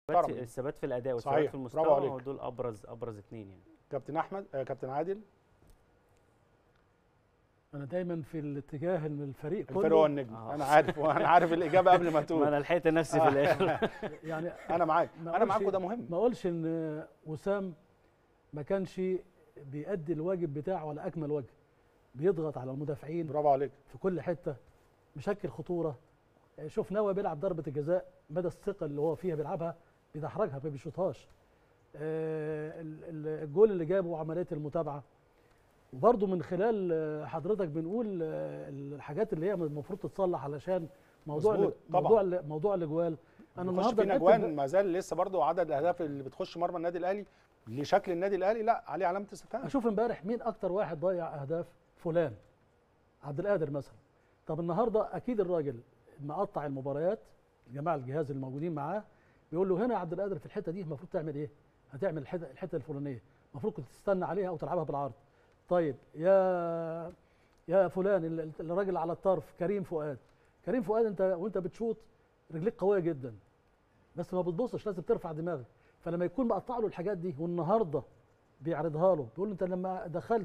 الثبات محترم. في الثبات في الاداء والثبات صحيح، في برافو المستوى عليك. هو دول ابرز ابرز اثنين يعني كابتن احمد آه كابتن عادل انا دايما في الاتجاه ان الفريق كله الفريق هو النجم آه. انا عارف وانا عارف الاجابه قبل ما ما تقول انا لحقت نفسي في الاخر يعني انا معاك ما انا أقولش- معاك وده مهم ما اقولش ان وسام ما كانش بيأدي الواجب بتاعه على اكمل وجه بيضغط على المدافعين برافو عليك في كل حته مشكل خطوره شوف نوى بيلعب ضربه الجزاء مدى الثقه اللي هو فيها بيلعبها بيدحرجها ما بيشوطهاش آه، ال- ال- الجول اللي جابه وعمليه المتابعه وبرضه من خلال آه، حضرتك بنقول آه، الحاجات اللي هي المفروض تتصلح علشان موضوع مظبوط، طبعاً. موضوع ال- موضوع الاجوال انا انا بيخش النهارده فينا لعبت اجوان ما زال لسه برضه عدد الاهداف اللي بتخش مرمى النادي الاهلي لشكل النادي الاهلي لا عليه علامه استفهام اشوف امبارح مين اكتر واحد ضيع اهداف فلان عبد القادر مثلا طب النهارده اكيد الراجل مقطع المباريات جماعه الجهاز الموجودين معاه بيقول له هنا يا عبد القادر في الحته دي المفروض تعمل ايه هتعمل الحته الحته الفلانيه المفروض كنت تستنى عليها او تلعبها بالعرض طيب يا يا فلان ال- الراجل على الطرف كريم فؤاد كريم فؤاد انت وانت بتشوط رجليك قويه جدا بس ما بتبصش لازم ترفع دماغك فلما يكون مقطع له الحاجات دي والنهارده بيعرضها له بيقول له انت لما دخلت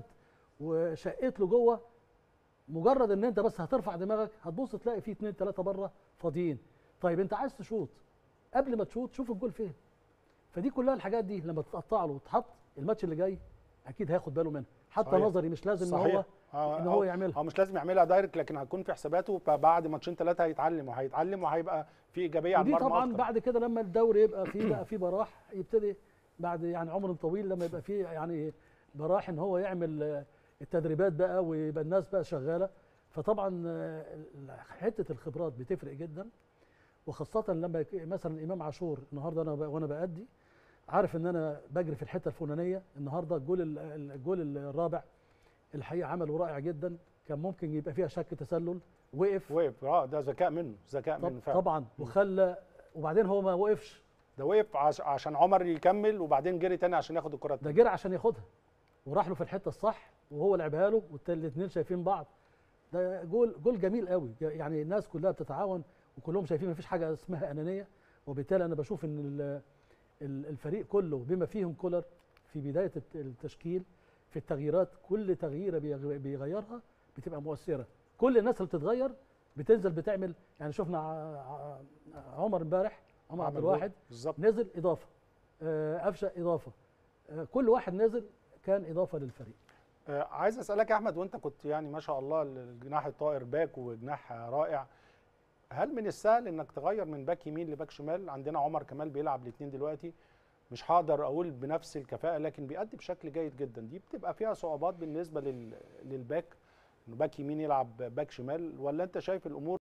وشقيت له جوه مجرد ان انت بس هترفع دماغك هتبص تلاقي فيه اتنين تلاته بره فاضيين طيب انت عايز تشوط قبل ما تشوط شوف الجول فين فدي كلها الحاجات دي لما تتقطع له وتحط الماتش اللي جاي اكيد هياخد باله منها حتى صحيح. نظري مش لازم ان صحيح. هو آه، ان هو آه، يعملها هو مش لازم يعملها دايركت لكن هتكون في حساباته فبعد ماتشين ثلاثه هيتعلم وهيتعلم وهيبقى في ايجابيه على ودي المرمى طبعا أكتر. بعد كده لما الدوري يبقى فيه بقى فيه براح يبتدي بعد يعني عمر طويل لما يبقى فيه يعني براح ان هو يعمل آه، التدريبات بقى ويبقى الناس بقى شغاله فطبعا آه، حته الخبرات بتفرق جدا وخاصه لما يك- مثلا امام عاشور النهارده انا ب- وانا بادي عارف ان انا بجري في الحته الفلانيه النهارده الجول ال- الجول الرابع الحقيقه عمله رائع جدا كان ممكن يبقى فيها شك تسلل وقف وقف اه ده ذكاء منه ذكاء طب منه فعلا طبعا وخلى وبعدين هو ما وقفش ده وقف عش... عشان عمر يكمل وبعدين جري تاني عشان ياخد الكره ده جري عشان ياخدها وراح له في الحته الصح وهو لعبها له والاثنين شايفين بعض ده جول جول جميل قوي يعني الناس كلها بتتعاون وكلهم شايفين مفيش حاجه اسمها انانيه وبالتالي انا بشوف ان ال- ال- الفريق كله بما فيهم كولر في بدايه الت- التشكيل في التغييرات كل تغييره بيغ- بيغيرها بتبقى مؤثره كل الناس اللي بتتغير بتنزل بتعمل يعني شفنا ع- ع- عمر امبارح عمر عبد عمل جول. الواحد بالظبط نزل اضافه آه، قفشه اضافه آه، كل واحد نزل كان اضافه للفريق آه عايز اسالك يا احمد وانت كنت يعني ما شاء الله الجناح الطائر باك وجناح رائع هل من السهل انك تغير من باك يمين لباك شمال عندنا عمر كمال بيلعب الاثنين دلوقتي مش هقدر اقول بنفس الكفاءه لكن بيأدي بشكل جيد جدا دي بتبقى فيها صعوبات بالنسبه لل... للباك انه باك يمين يلعب باك شمال ولا انت شايف الامور